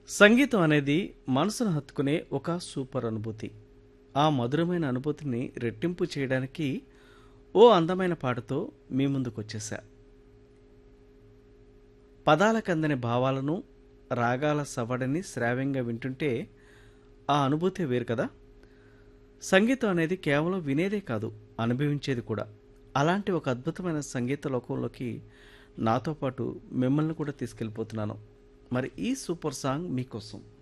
సంగీతం అనేది మనసును హత్తుకునే ఒక సూపర్ అనుభూతి ఆ మధురమైన అనుభూతిని రెట్టింపు చేయడానికి ఓ అందమైన పాటతో మీ ముందుకు వచ్చేసా పదాలకందని భావాలను రాగాల సవడిని శ్రావ్యంగా వింటుంటే ఆ అనుభూతి వేరు కదా సంగీతం అనేది కేవలం వినేదే కాదు అనుభవించేది కూడా అలాంటి ఒక అద్భుతమైన సంగీత లోకంలోకి నాతో పాటు మిమ్మల్ని కూడా తీసుకెళ్ళిపోతున్నాను మరి ఈ సూపర్ సాంగ్ మీకోసం